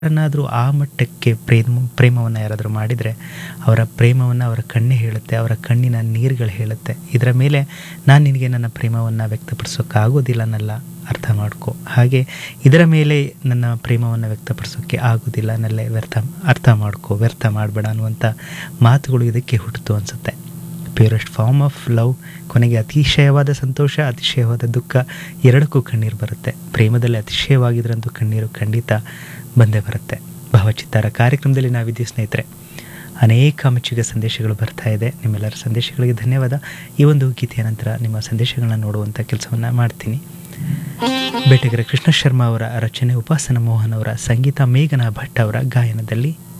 ಯಾರನ್ನಾದರೂ ಆ ಮಟ್ಟಕ್ಕೆ ಪ್ರೇಮ ಪ್ರೇಮವನ್ನು ಯಾರಾದರೂ ಮಾಡಿದರೆ ಅವರ ಪ್ರೇಮವನ್ನು ಅವರ ಕಣ್ಣೇ ಹೇಳುತ್ತೆ ಅವರ ಕಣ್ಣಿನ ನೀರುಗಳು ಹೇಳುತ್ತೆ ಇದರ ಮೇಲೆ ನಾನು ನಿನಗೆ ನನ್ನ ಪ್ರೇಮವನ್ನು ವ್ಯಕ್ತಪಡಿಸೋಕ್ಕಾಗೋದಿಲ್ಲ ಅನ್ನಲ್ಲ ಅರ್ಥ ಮಾಡ್ಕೊ ಹಾಗೆ ಇದರ ಮೇಲೆ ನನ್ನ ಪ್ರೇಮವನ್ನು ವ್ಯಕ್ತಪಡಿಸೋಕ್ಕೆ ಆಗೋದಿಲ್ಲ ಅನ್ನಲ್ಲೇ ವ್ಯರ್ಥ ಅರ್ಥ ಮಾಡ್ಕೊ ವ್ಯರ್ಥ ಮಾಡಬೇಡ ಅನ್ನುವಂಥ ಮಾತುಗಳು ಇದಕ್ಕೆ ಹುಟ್ಟಿತು ಅನಿಸುತ್ತೆ ಪ್ಯೂರೆಸ್ಟ್ ಫಾರ್ಮ್ ಆಫ್ ಲವ್ ಕೊನೆಗೆ ಅತಿಶಯವಾದ ಸಂತೋಷ ಅತಿಶಯವಾದ ದುಃಖ ಎರಡಕ್ಕೂ ಕಣ್ಣೀರು ಬರುತ್ತೆ ಪ್ರೇಮದಲ್ಲಿ ಅತಿಶಯವಾಗಿದ್ರಂತೂ ಕಣ್ಣೀರು ಖಂಡಿತ ಬಂದೇ ಬರುತ್ತೆ ಭಾವಚಿತ್ತಾರ ಕಾರ್ಯಕ್ರಮದಲ್ಲಿ ನಾವಿದ್ದೀವಿ ಸ್ನೇಹಿತರೆ ಅನೇಕ ಮೆಚ್ಚುಗೆ ಸಂದೇಶಗಳು ಬರ್ತಾ ಇದೆ ನಿಮ್ಮೆಲ್ಲರ ಸಂದೇಶಗಳಿಗೆ ಧನ್ಯವಾದ ಈ ಒಂದು ಗೀತೆಯ ನಂತರ ನಿಮ್ಮ ಸಂದೇಶಗಳನ್ನ ನೋಡುವಂಥ ಕೆಲಸವನ್ನು ಮಾಡ್ತೀನಿ ಬೆಟಗರ ಕೃಷ್ಣ ಶರ್ಮಾ ಅವರ ರಚನೆ ಉಪಾಸನ ಮೋಹನ್ ಅವರ ಸಂಗೀತ ಮೇಘನಾ ಭಟ್ ಅವರ ಗಾಯನದಲ್ಲಿ